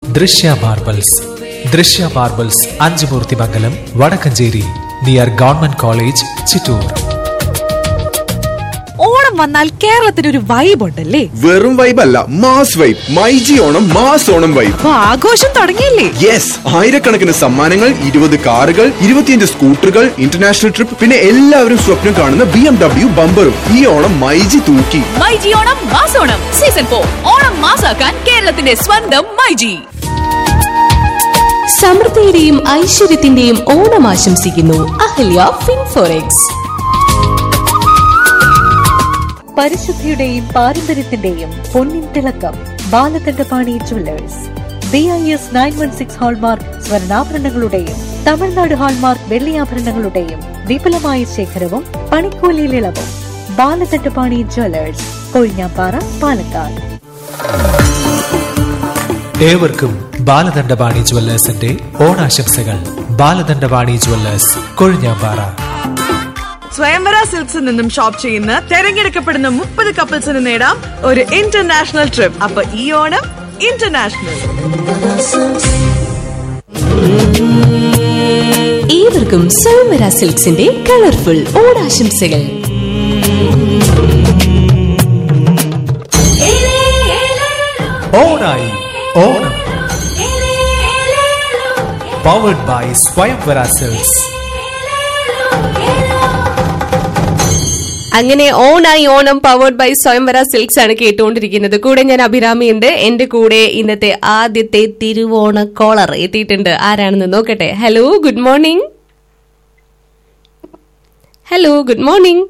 ദൃശ്യ marbles Drishya marbles Anchumoorthymangalam Vadakkanchery near government college Chittur Onam വന്നാൽ കേരളത്തിന് ഒരു വൈബ് ഉണ്ടല്ലേ വെറും വൈബ് അല്ല mass vibe myG Onam mass Onam vibe അപ്പൊ ആഘോഷം തുടങ്ങിയില്ലേ യെസ് ആയിരക്കണക്കിന് സമ്മാനങ്ങൾ ഇരുപത് കാറുകൾ ഇരുപത്തിയഞ്ച് സ്കൂട്ടറുകൾ ഇന്റർനാഷണൽ ട്രിപ്പ് പിന്നെ എല്ലാവരും സ്വപ്നം കാണുന്ന ബി എം ഡബ്ല്യു ബമ്പറും ഈ ഓണം മൈജി തൂക്കി മൈജി ഓണം മാസോണം സീസൺ ഫോർ ഓണം മാസാക്കാൻ കേരളത്തിന്റെ സ്വന്തം മൈജി സമൃദ്ധിയുടെയും ഐശ്വര്യത്തിന്റെയും ഓണം ആശംസിക്കുന്നു അഹല്യ ഫിൻഫോറെക്സ് പരിശുദ്ധിയുടെയും പാരമ്പര്യത്തിന്റെയും പൊന്നിൻ തിളക്കം Balakandapani jewellers B I S nine one six hallmark സ്വർണ്ണാഭരണങ്ങളുടെയും തമിഴ്നാട് ഹാൾമാർക്ക് വെള്ളിയാഭരണങ്ങളുടെയും വിപുലമായ ശേഖരവും പണിക്കൂലിയിൽ ഇളവും ബാലകണ്ഠപാണി ജുവല്ലേഴ്സ് കൊഴിഞ്ഞാപ്പാറ പാലക്കാട് ഏവർക്കും ബാലദണ്ഡപാണി ജുവല്ലേഴ്സിന്റെ ഓണാശംസകൾ ബാലദണ്ഡപാണി ജുവല്ലേഴ്സ് കൊഴിഞ്ഞാമ്പാറ സ്വയംവര സിൽക്സിൽ നിന്നും ഷോപ്പ് ചെയ്യുന്ന തെരഞ്ഞെടുക്കപ്പെടുന്ന മുപ്പത് കപ്പിൾസിന് നേടാം ഒരു ഇന്റർനാഷണൽ ട്രിപ്പ് അപ്പൊ ഈ ഓണം ഇന്റർനാഷണൽ ഏവർക്കും സ്വയംവര സിൽക്സിന്റെ കളർഫുൾ ഓണാശംസകൾ ഓണായി Onam powered by Swayamvara silks അങ്ങനെ ഓണായി Onam powered by Swayamvara silks ആണ് കേട്ടുകൊണ്ടിരിക്കുന്നത് കൂടെ ഞാൻ അഭിരാമിയുണ്ട് എന്റെ കൂടെ ഇന്നത്തെ ആദ്യത്തെ തിരുവോണ കോളർ എത്തിയിട്ടുണ്ട് ആരാണെന്ന് നോക്കട്ടെ hello good morning hello good morning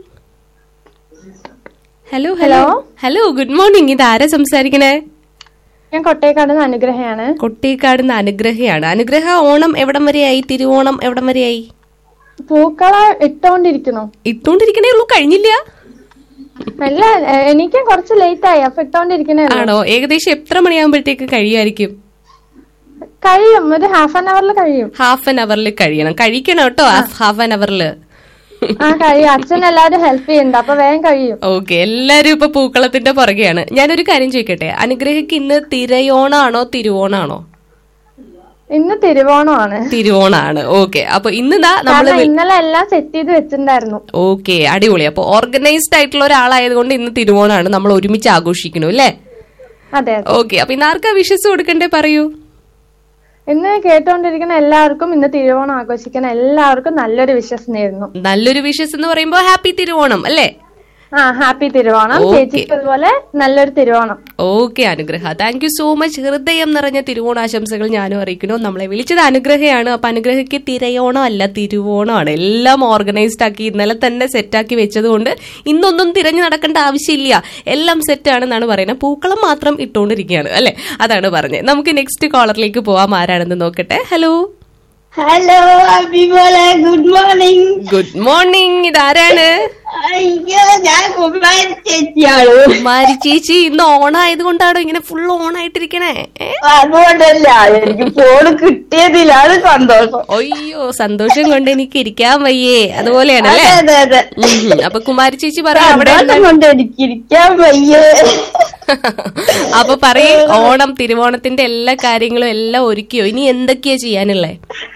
hello hello hello good morning ഇത് ആരാ സംസാരിക്കണേ ഞാൻ കൊട്ടേക്കാട് നിന്ന് അനുഗ്രഹയാണ് കൊട്ടിക്കാടുന്ന അനുഗ്രഹയാണ് അനുഗ്രഹ ഓണം എവിടം വരെയായി തിരുവോണം എവിടം വരെയായി പൂക്കള ഇട്ടോണ്ടിരിക്കുന്നു ഇട്ടുകൊണ്ടിരിക്കണേ ഉള്ളൂ കഴിഞ്ഞില്ല അല്ല എ- എനിക്ക് കുറച്ച് ലേറ്റ് ആയി അപ്പൊ ഇട്ടോണ്ടിരിക്കണേ ഉള്ളൂ. ആണോ ഏകദേശം എത്ര മണിയാകുമ്പോഴത്തേക്ക് കഴിയുമായിരിക്കും കഴിയും ഒരു ഹാഫ് ആൻ അവറിൽ കഴിയും ഹാഫ് ആൻ അവറിൽ കഴിയണം കഴിക്കണം കേട്ടോ ഹാഫ് ആൻ അവറിൽ ആ കഴിയും അച്ഛൻ എല്ലാരും ഹെൽപ്പ് ചെയ്യുന്നുണ്ട് അപ്പൊ വേഗം കഴിയും ഓക്കെ എല്ലാരും ഇപ്പൊ പൂക്കളത്തിന്റെ പുറകെയാണ് ഞാനൊരു കാര്യം ചോദിക്കട്ടെ അനുഗ്രഹിക്ക് ഇന്ന് തിരയോണാണോ തിരുവോണാണോ ഇന്ന് തിരുവോണമാണ് തിരുവോണാണ് ഓക്കെ അപ്പൊ ഇന്ന് ദാ നമ്മള് കാരണം ഇന്നലെ എല്ലാം സെറ്റ് ചെയ്ത് വെച്ചിട്ടുണ്ടായിരുന്നു ഓക്കെ അടിപൊളി അപ്പൊ ഓർഗനൈസ്ഡ് ആയിട്ടുള്ള ഒരാളായതുകൊണ്ട് ഇന്ന് തിരുവോണാണ് നമ്മൾ ഒരുമിച്ച് ആഘോഷിക്കുന്നു അല്ലേ അതെ അതെ ഓക്കെ അപ്പൊ ഇന്ന് ആർക്കാ വിഷസ് കൊടുക്കണ്ടേ പറയൂ ഇന്ന് കേട്ടോണ്ടിരിക്കുന്ന എല്ലാവർക്കും ഇന്ന് തിരുവോണം ആഘോഷിക്കുന്ന എല്ലാവർക്കും നല്ലൊരു വിശ്വസ് നേരുന്നു നല്ലൊരു വിഷസ് എന്ന് പറയുമ്പോ ഹാപ്പി തിരുവോണം അല്ലേ ആ ഹാപ്പി തിരുവോണം Okay. ചേച്ചിക്ക് അതുപോലെ നല്ലൊരു Thiruvonam okay Anugraha thank you so much ഹൃദയം നിറഞ്ഞ തിരുവോണാശംസകൾ ഞാനും അറിയിക്കുന്നു നമ്മളെ വിളിച്ചത് അനുഗ്രഹയാണ് അപ്പൊ അനുഗ്രഹയ്ക്ക് തിരയോണം അല്ല തിരുവോണമാണ് എല്ലാം ഓർഗനൈസ്ഡ് ആക്കി ഇന്നലെ തന്നെ സെറ്റാക്കി വെച്ചതുകൊണ്ട് ഇന്നൊന്നും തിരഞ്ഞു നടക്കേണ്ട ആവശ്യമില്ല എല്ലാം സെറ്റ് ആണെന്നാണ് പറയുന്നത് പൂക്കളം മാത്രം ഇട്ടുകൊണ്ടിരിക്കുകയാണ് അല്ലെ അതാണ് പറഞ്ഞത് നമുക്ക് നെക്സ്റ്റ് കോളറിലേക്ക് പോവാം ആരാണെന്ന് നോക്കട്ടെ ഹലോ ഹലോ അഭിമോളെ ഗുഡ് മോർണിംഗ് ഗുഡ് മോർണിംഗ് ഇതാരാണ് അയ്യോ ഞാൻ കുമാരി ചേച്ചിയാണ് കുമാരി ചേച്ചി ഇന്ന് ഓണായതുകൊണ്ടാണോ ഇങ്ങനെ ഫുൾ ഓണായിട്ടിരിക്കണേ ഏ? അതുകൊണ്ടല്ല എനിക്ക് ഫോണ് കിട്ടിയതിലാണ് സന്തോഷം അയ്യോ സന്തോഷം കൊണ്ട് എനിക്ക് ഇരിക്കാൻ വയ്യേ അതുപോലെയാണല്ലേ അതെ അതെ അതെ ഉം. അപ്പൊ കുമാരി ചേച്ചി പറയാം അവിടെ സന്തോഷം കൊണ്ട് എനിക്ക് ഇരിക്കാൻ വയ്യേ അപ്പൊ പറയേ ഓണം തിരുവോണത്തിന്റെ എല്ലാ കാര്യങ്ങളും എല്ലാം ഒരുക്കിയോ ഇനി എന്തൊക്കെയാ ചെയ്യാനുള്ളേ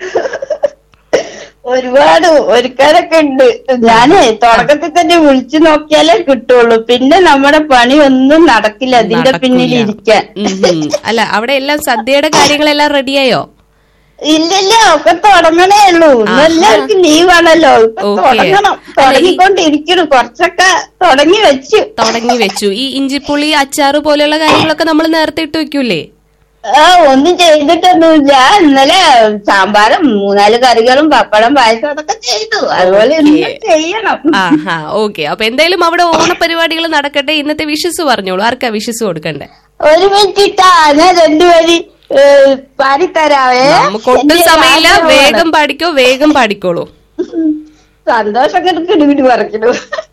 ഒരുപാട് ഒരുക്കാനൊക്കെ ഉണ്ട് ഞാനേ തുടക്കത്തിൽ തന്നെ വിളിച്ചു നോക്കിയാലേ കിട്ടുള്ളൂ പിന്നെ നമ്മുടെ പണി ഒന്നും നടക്കില്ല അതിന്റെ പിന്നിൽ ഇരിക്കാൻ ഉം, ഉം. അല്ല അവിടെ എല്ലാം സദ്യയുടെ കാര്യങ്ങളെല്ലാം റെഡിയായോ ഇല്ലല്ല ഒക്കെ തുടങ്ങണേ ഉള്ളൂ ഇന്ന് എല്ലാവർക്കും ലീവാണല്ലോ ഇപ്പൊ ഓക്കേ. തുടങ്ങണം അല്ല, ഈ- തുടങ്ങിക്കൊണ്ടിരിക്കണം കുറച്ചൊക്കെ തുടങ്ങി വെച്ചു തുടങ്ങി വെച്ചു ഈ ഇഞ്ചിപ്പുളി അച്ചാറ് പോലെയുള്ള കാര്യങ്ങളൊക്കെ നമ്മൾ നേരത്തെ ഇട്ട് വെക്കൂലേ ആ ഒന്നും ചെയ്തിട്ടൊന്നുമില്ല ഇന്നലെ സാമ്പാറും മൂന്നാല് കറികളും പപ്പടം പായസം അതൊക്കെ ചെയ്തു അതുപോലെ ഇന്ന് ചെയ്യണം ആഹാ ഓക്കെ അപ്പൊ എന്തായാലും അവിടെ ഓണപരിപാടികൾ നടക്കട്ടെ ഇന്നത്തെ വിഷസ് പറഞ്ഞോളൂ ആർക്കാ വിഷസ് കൊടുക്കണ്ടേ ഒരു മിനിറ്റ് ഞാൻ രണ്ടുപേര് പാടിത്തരാവേ നമുക്ക് ഒട്ടും എന്റെ സമയമില്ല ആഗ്രഹമാണ്. വേഗം പാടിക്കോ വേഗം പാടിക്കോളൂ സന്തോഷം കിടക്കിടുകിട്ട് പറിക്കണു